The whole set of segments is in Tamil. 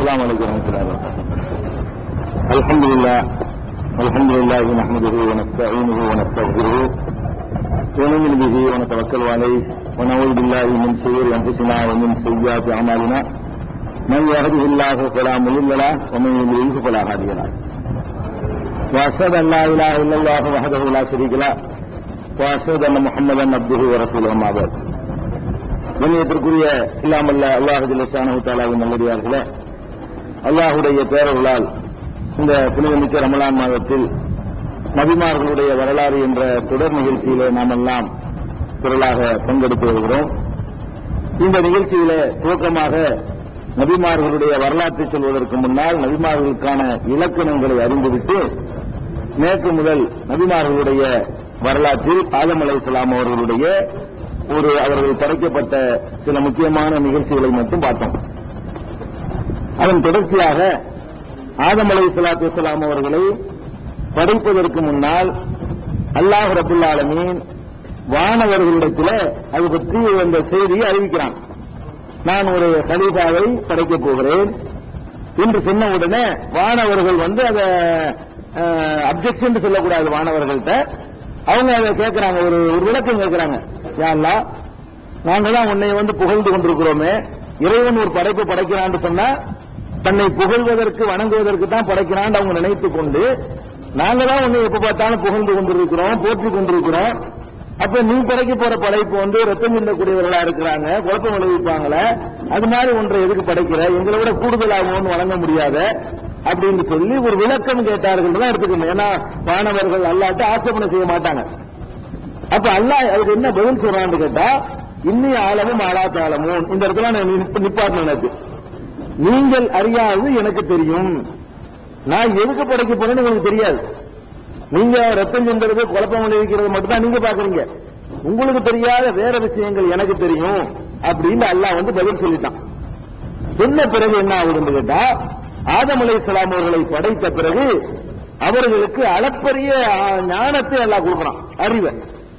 السلام عليكم ورحمة الله وبركاته الحمد لله الحمد لله نحمده ونستعينه ونستغفره ونؤمن به ونتوكل عليه ونعوذ بالله من شرور انفسنا ومن سيئات اعمالنا من يهده الله فلا مضل له ومن يضلله فلا هادي له واشهد ان لا اله الا الله وحده لا شريك له واشهد ان محمدا عبده ورسوله اما بعد கண்ணியத்திற்குரிய இல்லாமல்ல அல்லாஹு ஜல்லஷானஹு தஆலாவின் நல்லடியார்களே அல்லாஹுடைய பேரர்களால் இந்த புனிதமிக்க ரமலான் மாதத்தில் நபிமார்களுடைய வரலாறு என்ற தொடர் நிகழ்ச்சியிலே நாம் எல்லாம் குரலாக பங்கெடுத்து வருகிறோம் இந்த நிகழ்ச்சியிலே துவக்கமாக நபிமார்களுடைய வரலாற்றை சொல்வதற்கு முன்னால் நபிமார்களுக்கான இலக்கணங்களை அறிந்துவிட்டு நேற்று முதல் நபிமார்களுடைய வரலாற்றில் ஆதம் அலைஹிஸ்ஸலாம் அவர்களுடைய ஒரு அவர்கள் படைக்கப்பட்ட சில முக்கியமான நிகழ்ச்சிகளை மட்டும் பார்த்தோம் அதன் தொடர்ச்சியாக ஆதம் அலை சலாத்து வலாம் அவர்களை படைப்பதற்கு முன்னால் அல்லாஹ் ரபுல் ஆலமீன் வானவர்களிடத்தில் அது பற்றி அந்த செய்தியை அறிவிக்கிறான் நான் ஒரு கலீஃபாவை படைக்கப் போகிறேன் என்று சொன்ன உடனே வானவர்கள் வந்து அதை அப்செக்ஷன் சொல்லக்கூடாது வானவர்கள்ட்ட அவங்க அதை கேட்கிறாங்க ஒரு ஒரு விளக்கம் கேட்கிறாங்க யாருலா நாங்க தான் உன்னை வந்து புகழ்ந்து கொண்டிருக்கிறோமே இறைவன் ஒரு படைப்பு படைக்கிறான்னு சொன்னா தன்னை புகழ்வதற்கு வணங்குவதற்கு தான் படைக்கிறான் அவங்க நினைத்துக் கொண்டு நாங்க தான் உன்னை எப்ப பார்த்தாலும் புகழ்ந்து கொண்டிருக்கிறோம் போற்றி கொண்டிருக்கிறோம் அப்ப நீ படைக்க போற படைப்பு வந்து ரத்தம் சிந்தக்கூடியவர்களா இருக்கிறாங்க குழப்பம் விளைவிப்பாங்களே அது மாதிரி ஒன்றை எதுக்கு படைக்கிற எங்களை விட கூடுதலாகவும் வழங்க முடியாத அப்படின்னு சொல்லி ஒரு விளக்கம் கேட்டார்கள் தான் எடுத்துக்கணும் ஏன்னா மாணவர்கள் அல்லாட்ட ஆட்சேபனை செய்ய மாட்டாங்க அப்ப அல்லாஹ் அதுக்கு என்ன பதில் சொல்றான்னு கேட்டா இன்னி ஆழமும் ஆளாத்த ஆழமும் இந்த இடத்துல நான் நிப்ப- நிப்பாட்டணும் எனக்கு நீங்கள் அறியாதது எனக்கு தெரியும் நான் எதுக்கு படைக்க போறேன்னு உங்களுக்கு தெரியாது நீங்க ரத்தம் சிந்துறது குழப்பம் விளைவிக்கிறது மட்டும் தான் நீங்க பாக்குறீங்க உங்களுக்கு தெரியாத வேற விஷயங்கள் எனக்கு தெரியும் அப்படின்னு அல்லாஹ் வந்து பதில் சொல்லிட்டான் சொன்ன பிறகு என்ன ஆகுதுன்னு கேட்டா ஆதம் அலைஹிஸ்ஸலாம் அவர்களை படைத்த பிறகு அவர்களுக்கு அளப்பரிய ஆ, ஞானத்தை எல்லாம் கொடுக்குறான் அறிவை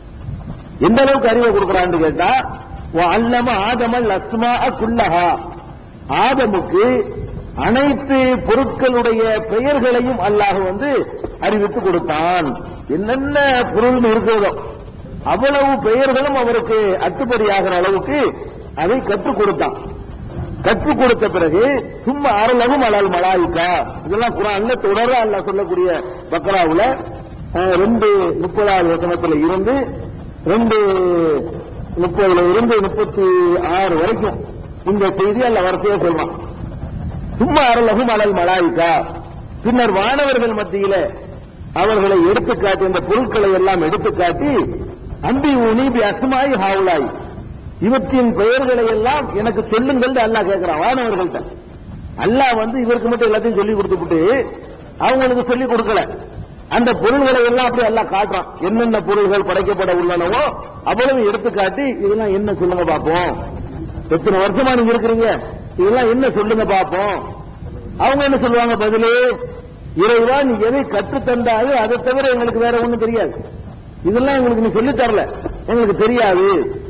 எந்த அளவுக்கு அறிவை கொடுக்குறான்னு கேட்டா அல்லம ஆதமல் அஸ்மா குல்லஹா ஆதமுக்கு அனைத்து பொருட்களுடைய பெயர்களையும் அல்லாஹ் வந்து அறிவித்து கொடுத்தான் என்னென்ன பொருள் இருக்கிறதோ அவ்வளவு பெயர்களும் அவருக்கு அட்டுப்படியாகிற அளவுக்கு அதை கற்றுக் கொடுத்தான் கற்றுக் கொடுத்த பிறகு சும்மா அருளவும் அலல் மலாயிக்கா இதெல்லாம் குரான்ல தொடர அல்ல சொல்லக்கூடிய பக்ராவுல அஹ், ரெண்டு முப்பதாவது வசனத்துல இருந்து ரெண்டு முப்பதுல இருந்து முப்பத்தி ஆறு வரைக்கும் இந்த செய்தி அல்ல வரிசையா சொல்றான் சும்மா அருளகும் அலல் மலாயிக்கா பின்னர் வானவர்கள் மத்தியில அவர்களை எடுத்துக்காட்டி இந்த பொருட்களை எல்லாம் எடுத்துக்காட்டி அம்பி ஊனி பி அஸ்மாய் ஹாவுலாய் இவற்றின் பெயர்களை எல்லாம் எனக்கு சொல்லுங்கள் அல்லாஹ் கேட்கிறான் வானவர்கள்ட்ட அல்லாஹ் வந்து இவருக்கு மட்டும் எல்லாத்தையும் சொல்லி கொடுத்துட்டு அவங்களுக்கு சொல்லி கொடுக்கல அந்த பொருள்களை எல்லாம் அப்படியே அல்லாஹ் காட்டுறான் என்னென்ன பொருள்கள் படைக்கப்பட உள்ளனவோ அவ்வளவு எடுத்துக்காட்டி இதெல்லாம் என்ன சொல்லுங்க பாப்போம் எத்தனை வருஷமா நீங்க இருக்கிறீங்க இதெல்லாம் என்ன சொல்லுங்க பாப்போம் அவங்க என்ன சொல்லுவாங்க பதிலு இறைவா நீ எதை கற்று தந்தாது அதை தவிர எங்களுக்கு வேற ஒண்ணும் தெரியாது இதெல்லாம் எங்களுக்கு நீ சொல்லித் தரல எங்களுக்கு தெரியாது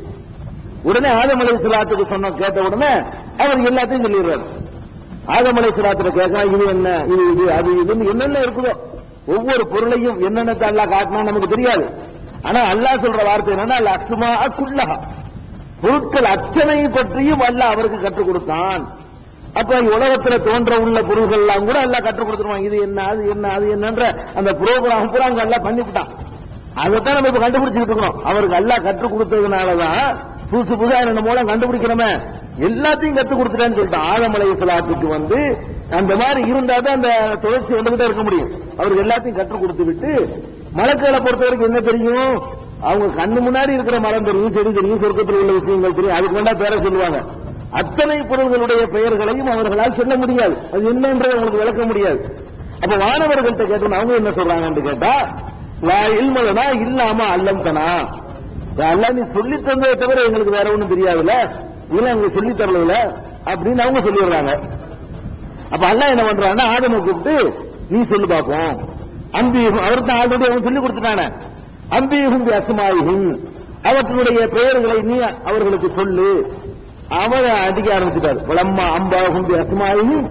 உடனே ஆதமலை சிலாத்துக்கு சொன்ன கேட்ட உடனே அவர் எல்லாத்தையும் சொல்லிடுறாரு ஆதமலை சிலாத்துல கேட்கலாம் இது என்ன இது இது அது இதுன்னு என்னென்ன இருக்குதோ ஒவ்வொரு பொருளையும் என்னென்ன அல்லாஹ் காட்டினா நமக்கு தெரியாது ஆனா அல்லாஹ் சொல்ற வார்த்தை என்னன்னா அல்ல அக்சுமா குல்லஹா பொருட்கள் அத்தனை பற்றியும் அல்லாஹ் அவருக்கு கற்றுக் கொடுத்தான் அப்ப உலகத்துல தோன்ற உள்ள பொருள்கள் எல்லாம் கூட எல்லாம் கற்றுக் கொடுத்துருவான் இது என்ன அது என்ன அது என்னன்ற அந்த புரோகிராம் பூரா அங்க எல்லாம் பண்ணிவிட்டான் அதைத்தான் நம்ம இப்ப கண்டுபிடிச்சிட்டு இருக்கிறோம் அவருக்கு எல்லாம் கற்றுக் கொடுத்ததுனாலதான் புதுசு புதுசா என்ன மூலம் கண்டுபிடிக்கிறோமே எல்லாத்தையும் கற்றுக் கொடுத்துட்டேன்னு சொல்லிட்டான் ஆதமலை சலாத்துக்கு வந்து அந்த மாதிரி இருந்தா தான் அந்த தொடர்ச்சி வந்துகிட்டே இருக்க முடியும் அவருக்கு எல்லாத்தையும் கற்றுக் கொடுத்து விட்டு மலக்களை பொறுத்த வரைக்கும் என்ன தெரியும் அவங்க கண்ணு முன்னாடி இருக்கிற மரம் தெரியும் செடி தெரியும் சொர்க்கத்தில் உள்ள விஷயங்கள் தெரியும் அதுக்கு வேண்டா பேர சொல்லுவாங்க அத்தனை பொருள்களுடைய பெயர்களையும் அவர்களால் சொல்ல முடியாது அது என்னன்றதை அவங்களுக்கு விளக்க முடியாது அப்ப வானவர்கள்ட்ட கேட்டோம் அவங்க என்ன சொல்றாங்கன்னு கேட்டா லா இல்மலனா இல்லாம அல்லந்தனா அல்ல நீ சொல்லி தந்ததை தவிர எங்களுக்கு வேற ஒண்ணும் தெரியாதுல்ல இதெல்லாம் எங்களுக்கு சொல்லி தரல அப்படின்னு அவங்க சொல்லிடுறாங்க அப்ப அல்லாஹ் என்ன பண்றான்னா ஆதம கூப்பிட்டு நீ சொல்லு பாப்போம் அம்பியும் அவர் தான் ஆல்ரெடி அவன் சொல்லி கொடுத்துட்டானே அம்பியும் அசுமாயும் அவற்றுடைய பெயர்களை நீ அவர்களுக்கு சொல்லு அவன் அடிக்க ஆரம்பிச்சுட்டார் வளம்மா அம்பாகும் அசுமாயும்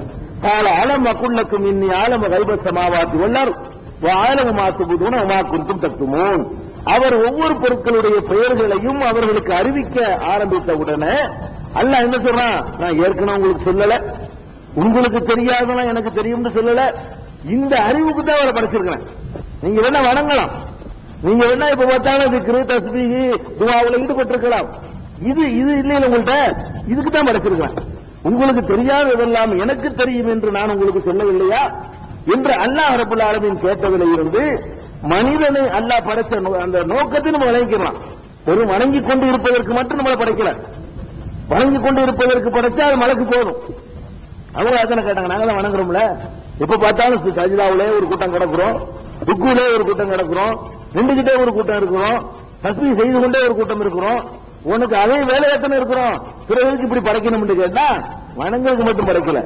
கால அலம் அக்குள்ளக்கும் இன்னி ஆலம கைப சமாவாத்தி வல்லார் ஆலம மாத்துபுதுன உமா குறித்தும் தத்துமோன் அவர் ஒவ்வொரு பொருட்களுடைய பெயர்களையும் அவர்களுக்கு அறிவிக்க ஆரம்பித்த உடனே அல்லாஹ் என்ன சொல்றான் நான் ஏற்கனவே உங்களுக்கு சொல்லல உங்களுக்கு தெரியாதெல்லாம் எனக்கு தெரியும்னு சொல்லல இந்த அறிவுக்கு தான் அவரை படைச்சிருக்கிறேன் நீங்க வேணா வணங்கலாம் நீங்க வேணா இப்ப பார்த்தாலும் திக்ரு தஸ்பீஹி துவாவுல ஈடுபட்டிருக்கலாம் இது இது இல்லையில உங்கள்ட்ட இதுக்கு தான் படைச்சிருக்கிறேன் உங்களுக்கு தெரியாததெல்லாம் எனக்கு தெரியும் என்று நான் உங்களுக்கு சொல்லவில்லையா என்று அல்லாஹ் ரபுல் ஆலமீன் கேட்டதில் இருந்து மனிதனை அல்லாஹ் படைச்ச நோ- அந்த நோக்கத்தை நம்ம வழங்கிக்கலாம் ஒரு வணங்கி கொண்டு இருப்பதற்கு மட்டும் நம்மளை படைக்கல வணங்கி கொண்டு இருப்பதற்கு படைச்சா அது மலைக்கு போதும் அவங்க அத்தனை கேட்டாங்க நாங்க தான் வணங்குறோம்ல எப்ப பார்த்தாலும் சஜிதாவுலே ஒரு கூட்டம் கிடக்குறோம் ருக்குலே ஒரு கூட்டம் கிடக்குறோம் நின்றுகிட்டே ஒரு கூட்டம் இருக்கிறோம் தஸ்மி செய்து கொண்டே ஒரு கூட்டம் இருக்கிறோம் உனக்கு அதே வேலை எத்தனை இருக்கிறோம் பிறகு இப்படி படைக்கணும்னு கேட்டா வணங்குறதுக்கு மட்டும் படைக்கல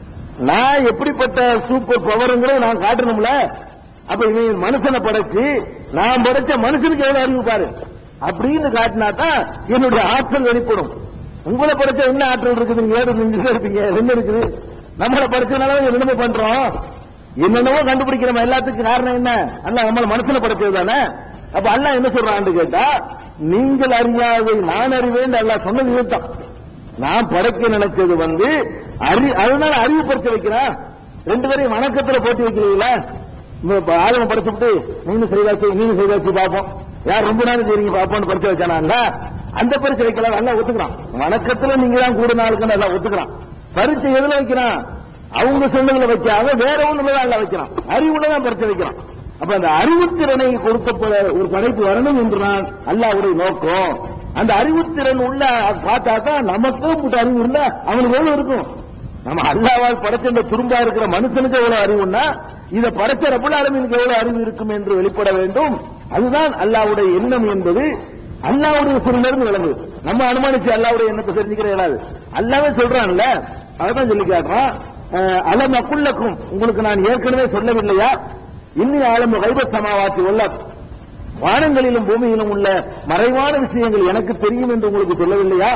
நான் எப்படிப்பட்ட சூப்பர் பவருங்கிறத நான் காட்டணும்ல அப்ப இவன் மனுஷனை படைச்சு நான் படைச்ச மனுஷனுக்கு எவ்வளவு அறிவு பாரு அப்படின்னு காட்டினா தான் என்னுடைய ஆற்றல் வெளிப்படும் உங்களை படைச்ச என்ன ஆற்றல் இருக்குது நீங்க ஏறு நின்றுட்டே இருப்பீங்க என்ன இருக்குது நம்மளை படைச்சதுனால என்னென்னமோ பண்றோம் என்னென்னவோ கண்டுபிடிக்கிறோம் எல்லாத்துக்கும் காரணம் என்ன அல்ல நம்மள மனுஷனை படைச்சது தானே அப்ப அல்லாஹ் என்ன சொல்றான்னு கேட்டா நீங்கள் அறியாதை நான் அறிவேன் அல்லாஹ் சொன்னது இதுதான் நான் படைக்க நினைச்சது வந்து அறி அதனால அறிவு பறிச்சு வைக்கிறேன் ரெண்டு பேரையும் வணக்கத்துல போட்டி வைக்கிறீங்களா இப்ப ஆளுமை படைச்சுட்டு நீங்க செய்தாச்சு நீங்க செய்தாச்சு பார்ப்போம் யார் ரொம்ப நேரம் செய்றீங்க பார்ப்போம்னு பறிச்சு வச்சானாங்களா அந்த பரிசு வைக்கலாம் நல்லா ஒத்துக்கிறான் வணக்கத்துல நீங்க தான் கூட நாளுக்கு நல்லா ஒத்துக்கிறான் பரிச்சை எதுல வைக்கிறான் அவங்க சொன்னதுல வைக்காம வேற ஒண்ணுல தான் நல்லா வைக்கிறான் அறிவுல தான் பரிச்சை வைக்கிறான் அப்ப அந்த அறிவுத்திறனை கொடுக்கப்பட ஒரு படைப்பு வரணும் என்று நான் அல்லாவுடைய நோக்கம் அந்த அறிவுத்திறன் உள்ள பார்த்தா தான் நமக்கும் இப்படி அறிவு இல்ல அவனுக்கு எவ்வளவு இருக்கும் நம்ம அல்லாவால் படைச்ச இந்த துரும்பா இருக்கிற மனுஷனுக்கு எவ்வளவு அறிவுன்னா இதை படைச்ச ரபுல் ஆலமீனுக்கு எவ்வளவு அறிவு இருக்கும் என்று வெளிப்பட வேண்டும் அதுதான் அல்லாவுடைய எண்ணம் என்பது அல்லாவுடைய சொல்லிலிருந்து விளங்குது நம்ம அனுமானிச்சு அல்லாவுடைய எண்ணத்தை தெரிஞ்சுக்கிற இயலாது அல்லாவே சொல்றான்ல அதான் சொல்லி காட்டுறான் அஹ், அலம் அக்குள்ளக்கும் உங்களுக்கு நான் ஏற்கனவே சொல்லவில்லையா இன்னி ஆலம் கைப சமாவாத்தி உள்ள வானங்களிலும் பூமியிலும் உள்ள மறைவான விஷயங்கள் எனக்கு தெரியும் என்று உங்களுக்கு சொல்லவில்லையா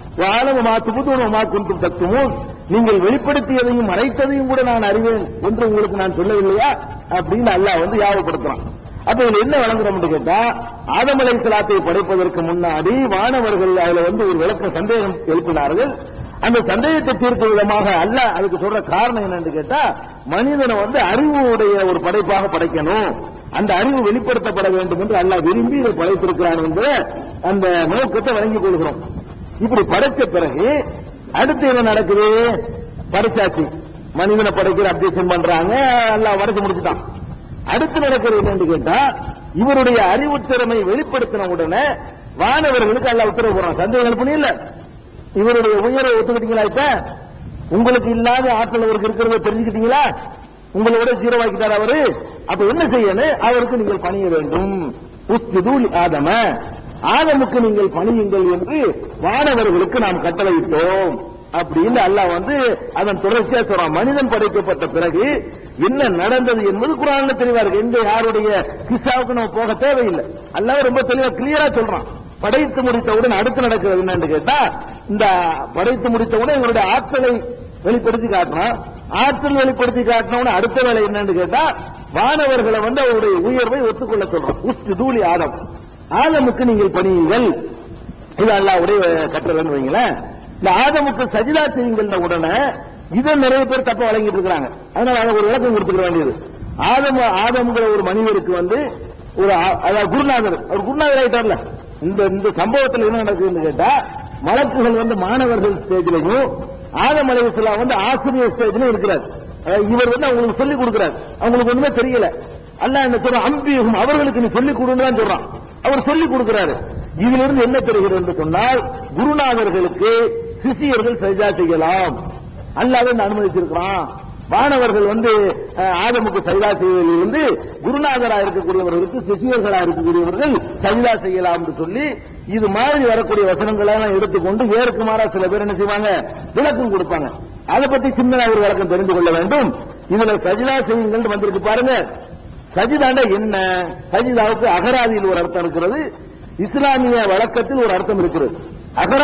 ஆலம துபுதுவமா குன்றும் தத்துவமும் நீங்கள் வெளிப்படுத்தியதையும் மறைத்ததையும் கூட நான் அறிவேன் என்று உங்களுக்கு நான் சொல்லவில்லையா அப்படின்னு அல்லாஹ் வந்து யாவப்படுத்துறான் அப்ப இதுல என்ன வழங்குறோம்னு கேட்டா ஆதம் அலைஹிஸ்ஸலாத்தை படைப்பதற்கு முன்னாடி வானவர்கள் அதுல வந்து ஒரு விளக்க சந்தேகம் எழுப்பினார்கள் அந்த சந்தேகத்தை தீர்க்கும் விதமாக அல்ல அதுக்கு சொல்ற காரணம் என்னன்னு கேட்டா மனிதனை வந்து அறிவுடைய ஒரு படைப்பாக படைக்கணும் அந்த அறிவு வெளிப்படுத்தப்பட வேண்டும் என்று அல்லாஹ் விரும்பி இதை படைத்திருக்கிறான் என்ற அந்த நோக்கத்தை வழங்கிக் கொள்கிறோம் இப்படி படைச்ச பிறகு அடுத்து என்ன நடக்குது படைச்சாச்சு மனிதனை படைக்கிற அப்டேஷன் பண்றாங்க எல்லாம் வரைச்சு முடிச்சுட்டான் அடுத்து நடக்கிறது என்னன்னு கேட்டா இவருடைய அறிவுத்திறமை வெளிப்படுத்தின உடனே வானவர்களுக்கு அல்ல உத்தரவு போடுறான் சந்தேகம் எழுப்பணும் இல்ல இவருடைய உயரை ஒத்துக்கிட்டீங்களா இப்ப உங்களுக்கு இல்லாத ஆற்றல் அவருக்கு இருக்கிறத தெரிஞ்சுக்கிட்டீங்களா உங்களை விட ஜீரோவாக்கிட்டார் அவரு அப்ப என்ன செய்யணும் அவருக்கு நீங்கள் பணிய வேண்டும் உஸ்திதூல் ஆதம ஆதமுக்கு நீங்கள் பணியுங்கள் என்று வானவர்களுக்கு நாம் கட்டளையிட்டோம் அப்படின்னு அல்லாஹ் வந்து அதன் தொடர்ச்சியா சொல்றான் மனிதன் படைக்கப்பட்ட பிறகு என்ன நடந்தது என்பது குரான்ல தெளிவா இருக்கு எங்க யாருடைய கிசாவுக்கு நம்ம போக தேவையில்லை அல்லாஹ் ரொம்ப தெளிவா கிளியரா சொல்றான் படைத்து முடித்தவுடன் அடுத்து நடக்கிறது என்னன்னு கேட்டா இந்த படைத்து முடித்தவுடன் எங்களுடைய ஆற்றலை வெளிப்படுத்தி காட்டுறான் ஆற்றல் வெளிப்படுத்தி காட்டினவுடனே அடுத்த வேலை என்னன்னு கேட்டா வானவர்களை வந்து அவருடைய உயர்வை ஒத்துக்கொள்ள சொல்றோம் உஸ்து தூளி ஆதம் ஆதமுக்கு நீங்கள் பணியுங்கள் இது அல்லாவுடைய கட்டளைன்னு வைங்களேன் இந்த ஆதமுக்கு சஜிதா செய்யுங்கள்ன உடனே இதை நிறைய பேர் தப்ப வழங்கிட்டு இருக்காங்க அதனால அதை ஒரு விளக்கம் கொடுத்துக்க வேண்டியது ஆதம் ஆதம்ங்கிற ஒரு மனிதருக்கு வந்து ஒரு ஆ- அதாவது குருநாதர் அவர் குருநாதர் ஆயிட்டார்ல இந்த இந்த சம்பவத்தில் என்ன நடக்குதுன்னு கேட்டா மலக்குகள் வந்து மாணவர்கள் ஸ்டேஜ்லயும் ஆதம் அலைஹிஸ்ஸலாம் வந்து ஆசிரியர் ஸ்டேஜ்லயும் இருக்கிறார் அதாவது இவர் வந்து அவங்களுக்கு சொல்லி கொடுக்கிறார் அவங்களுக்கு ஒண்ணுமே தெரியல அல்லாஹ் என்ன சொல்றான் அம்பியும் அவர்களுக்கு நீ சொல்லி கொடுன்னு தான் சொல்றான் அவர் சொல்லி கொடுக்கிறாரு இதிலிருந்து என்ன தெரிகிறது என்று சொன்னால் குருநாதர்களுக்கு சிஷியர்கள் சஜா செய்யலாம் அல்லாஹ் வந்து அனுமதிச்சிருக்கிறான் வானவர்கள் வந்து அஹ், ஆதமுக்கு சஜிதா செய்வதில் இருந்து குருநாதரா இருக்கக்கூடியவர்களுக்கு சிஷியர்களா இருக்கக்கூடியவர்கள் சஜிதா செய்யலாம் என்று சொல்லி இது மாதிரி வரக்கூடிய வசனங்களை எல்லாம் எடுத்துக்கொண்டு ஏற்கு மாறா சில பேர் என்ன செய்வாங்க விளக்கம் கொடுப்பாங்க அதை பத்தி சின்ன ஒரு விளக்கம் தெரிந்து கொள்ள வேண்டும் இதுல சஜிதா செய்யுங்கள் வந்திருக்கு பாருங்க சஜிதாண்டா என்ன சஜிதாவுக்கு அகராதியில் ஒரு அர்த்தம் இருக்கிறது இஸ்லாமிய வழக்கத்தில் ஒரு அர்த்தம் இருக்கிறது அகரா